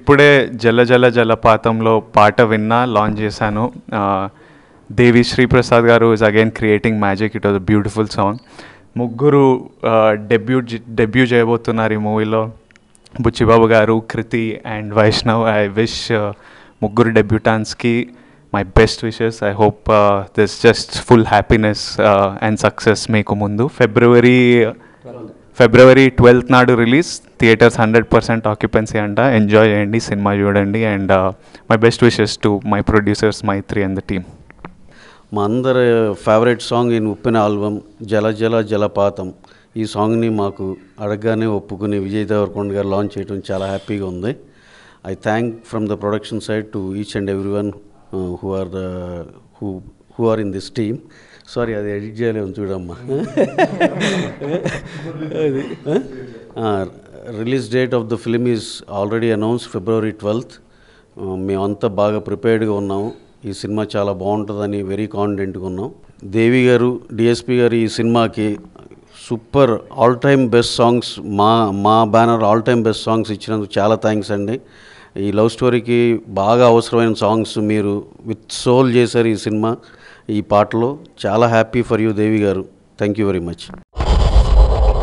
ఇప్పుడే జల జల జలపాతంలో పాట విన్నా లాంచ్ చేశాను ఆ, దేవి శ్రీప్రసాద్ గారు is again creating magic it was beautiful song ముగ్గురు డెబ్యూ డెబ్యూ చేయబోతున్నారు ఈ మూవీలో బుచ్చిబాబు గారు Krithi and Vaishnav I wish ముగ్గురు డెబ్యూటాన్స్కి my best wishes I hope this just full happiness and success మీకు ముందు ఫిబ్రవరి ఫిబ్రవరి ట్వెల్త్ నాడు release theatres hundred percent occupancy అంట ఎంజాయ్ చేయండి సినిమా చూడండి and my best wishes to my producers Mythri and the team మా అందరి favourite song in Uppena album జల జల జలపాతం ఈ సాంగ్ని మాకు అడగగానే ఒప్పుకుని విజయ్ దేవరకొండ గారు లాంచ్ చేయడం చాలా హ్యాపీగా ఉంది I thank from the production side to each and every one who are the who who are in this team sorry అది ఎడిట్ చేయలేము చూడమ్మా అది release date of the film is already announce February twelfth మేమంతా బాగా ప్రిపేర్డ్గా ఉన్నాము ఈ cinema చాలా బాగుంటుందని వెరీ కాన్ఫిడెంట్గా ఉన్నాం దేవి గారు డిఎస్పి గారు ఈ సినిమాకి super all time best songs మా మా banner all time best songs ఇచ్చినందుకు చాలా థ్యాంక్స్ అండి ఈ లవ్ స్టోరీకి బాగా అవసరమైన సాంగ్స్ మీరు విత్ సోల్ చేశారు ఈ సినిమా ఈ పాటలో చాలా హ్యాపీ ఫర్ యూ దేవి గారు థ్యాంక్ యూ వెరీ మచ్